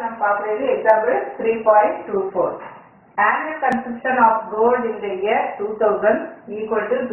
நம்ம பார்க்குறது example three point two four annual consumption of gold in the year 2000 equal to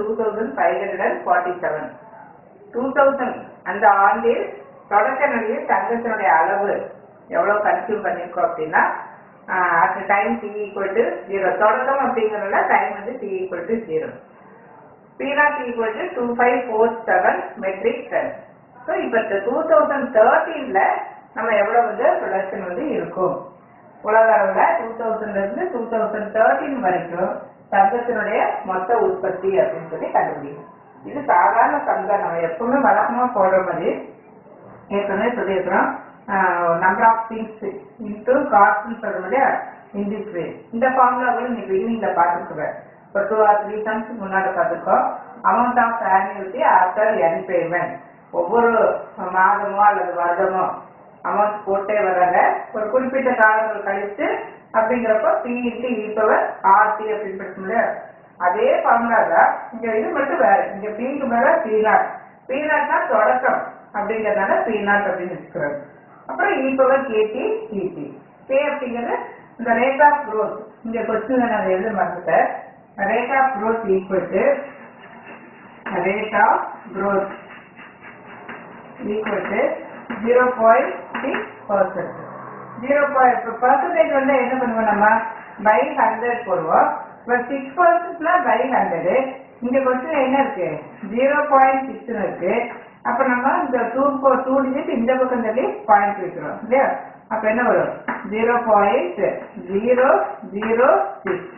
2547 2000 அந்த ஆண்டில் தொடக்க நிலையில் தங்கத்தினுடைய அளவு எவ்வளவு கன்சியூம் பண்ணிருக்கோம் அப்படின்னா at time t equal to zero தொடக்கம் அப்படிங்கறதுல டைம் வந்து t equal to zero P naught equal to two five four seven metric ton so இப்போ டூ தௌசண்ட் தேர்ட்டீன்ல நம்ம எவ்வளவு வந்து ப்ரொடக்ஷன் வந்து இருக்கும் உலக அளவில் டூ தௌசண்ட்ல இருந்து டூ தௌசண்ட் தேர்ட்டீன் வரைக்கும் தங்கத்தினுடைய மொத்த உற்பத்தி அப்படின்னு சொல்லி கண்டுபிடிக்கும் இது சாதாரண சம் தான் நம்ம எப்பவுமே வழக்கமா போடுற மாதிரி ஏற்கனவே சொல்லியிருக்கிறோம் நம்பர் ஆஃப் திங்ஸ் இன்டூ காஸ்ட்னு சொல்ற மாதிரி இன்டிஸ் வே இந்த ஃபார்முலா கூட நீங்க பிகினிங்ல பார்த்துருக்குறேன் இப்போ டூ ஆர் த்ரீ சம்ஸ் முன்னாடி பார்த்துருக்கோம் amount of annuity after n payment ஒவ்வொரு மாதமோ அல்லது வருடமோ அமௌண்ட் போட்டே வர்றாங்க ஒரு குறிப்பிட்ட காலங்கள் கழித்து அப்படிங்கிறப்ப P into e power r t அப்படின்னு படிக்க முடியாது அதே ஃபார்முலா தான் இங்க இது மட்டும் வேற இங்க பிக்கு மேல பி நாட் பி நாட்னா தொடக்கம் அப்படிங்கறதுனால பி நாட் அப்படின்னு வச்சுக்கிறாங்க அப்புறம் இ பவர் கேடி இடி கே அப்படிங்கிறது இந்த ரேட் ஆஃப் growth இங்க கொஸ்டின் நான் எழுத மறந்துட்டேன் rate of growth equal to rate of growth equal to zero point six percent zero point percentage வந்து என்ன பண்ணுவோம் நம்ம பை ஹண்ட்ரட் போடுவோம் இப்போ சிக்ஸ் பர்சன்ட்னா பை ஹண்ட்ரடு இங்க கொஸ்டின் என்ன இருக்கு ஜீரோ பாயிண்ட் சிக்ஸ்னு இருக்கு அப்ப நம்ம இந்த டூ ஃபோர் டூ டிஜிட் இந்த பக்கம் தள்ளி பாயிண்ட் வைக்கிறோம் இல்லையா அப்ப என்ன வரும் zero point zero zero six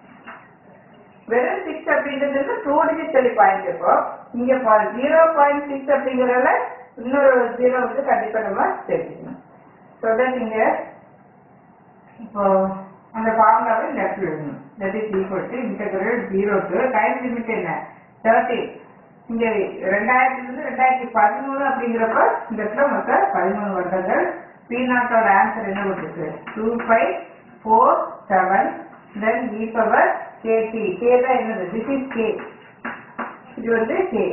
வெறும் சிக்ஸ் அப்படின்றது டூ டிஜிட் தள்ளி பாயிண்ட் இருக்கும் இங்க ஜீரோ பாயிண்ட் சிக்ஸ் அப்படிங்கறதுல இன்னொரு ஜீரோ வந்து கண்டிப்பா நம்ம சேர்த்துக்கணும் ஸோ தட் இங்க இப்போ அந்த ஃபார்முலாவை லெஃப்ட் எழுதணும் that is equal to integral zero to time limit என்ன தேர்ட்டி இங்க ரெண்டாயிரத்துல இருந்து ரெண்டாயிரத்தி பதிமூணு அப்படிங்கிறப்ப இந்த இடத்துல மொத்தம் பதிமூணு வருடங்கள் பி நாட்டோட ஆன்சர் என்ன கொடுத்துருக்கு two five four seven then e power k t k தான் என்னது திஸ் இஸ் கே இது வந்து k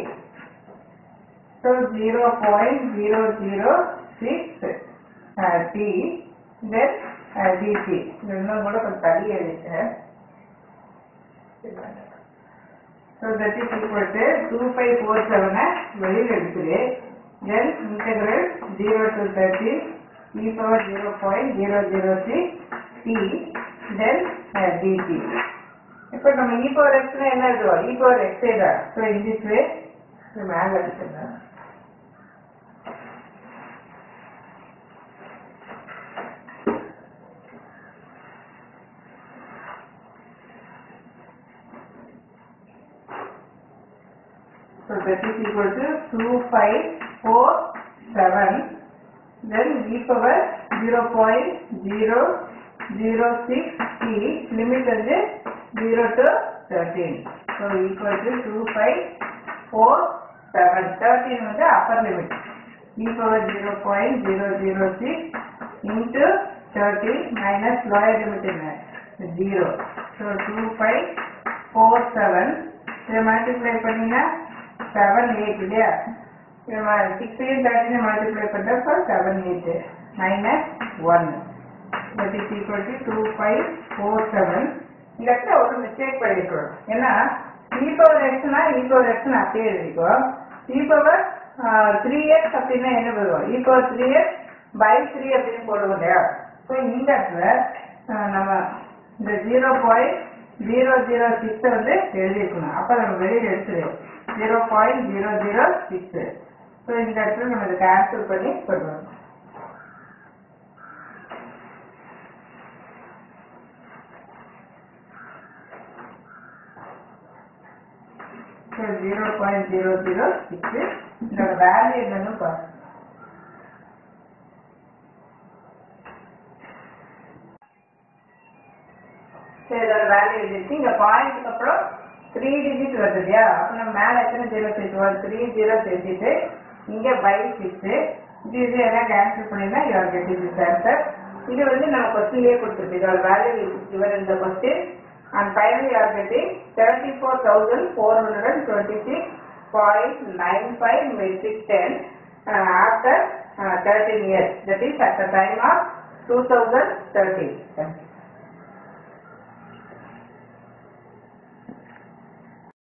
so zero point zero zero six t then d t இது இன்னும் கூட கொஞ்சம் தள்ளி எழுதிட்டேன் so that is equal to two five four செவனை வெளியில் எடுக்குது then integral zero to thirty e power zero point zero zero six t then d t இப்போ நம்ம இ பவர் எக்ஸ்னா என்ன எழுதுவோம் இ பவர் எக்ஸே தான் ஸோ இன் திஸ் வே மேலே எடுத்துருந்தேன் So that is equal to 2, 5, 4, 7. Then e power 0 0.006 t limit வந்து 0 to 13. So equal to 2, 5, 4, 7. 13 வந்து upper limit. e power 0.006 into 13 minus lower limit என்ன 0. So 2, 5, 4, 7. இதை multiply பண்ணினா seven eight இல்லையா sixteen thirteen multiply பண்ணுறப்ப seven eight minus one that is equal to two five four seven இந்த இடத்துல ஒரு mistake பண்ணிருக்கோம் ஏன்னா இ பவர் எக்ஸ்னா இ பவர் எக்ஸ்னு அப்படியே எழுதிக்கோ இ பவர் த்ரீ எக்ஸ் அப்படின்னா என்ன பண்ணுவோம் e power three x by three அப்படின்னு போடுவோம் இல்லையா ஸோ இந்த இடத்துல அஹ், நம்ம இந்த ஜீரோ பாயிண்ட் ஜீரோ ஜீரோ சிக்ஸை வந்து எழுதியிருக்கணும் அப்போ நம்ம வெளியில் எடுத்துருவோம் zero point zero zero six so இந்த இடத்துல நம்ம இதை கேன்சல் பண்ணி சொல்லுவோம் so zero point zero zero six இதோட வேல்யூ என்னன்னு பாருங்க சரி இதோட வேல்யூ எழுதிருக்கு இங்க பாயிண்ட்க்கு அப்புறம் த்ரீ டிஜிட் வருது இல்லையா அப்ப நம்ம மேல எத்தனை ஜீரோ சேர்த்துவோம் த்ரீ ஜீரோ சேர்த்துட்டு இங்க பை சிக்ஸ் இது இது எல்லாம் கேன்சல் பண்ணினா யுவர் கெட்டிங் திஸ் ஆன்சர் இது வந்து நம்ம கொஸ்டின்லயே கொடுத்துருக்கு இதோட வேல்யூ இவர் இந்த question and final your getting seventy four thousand four hundred and twenty six point nine five metric ten after thirteen years that is at the time of 2013.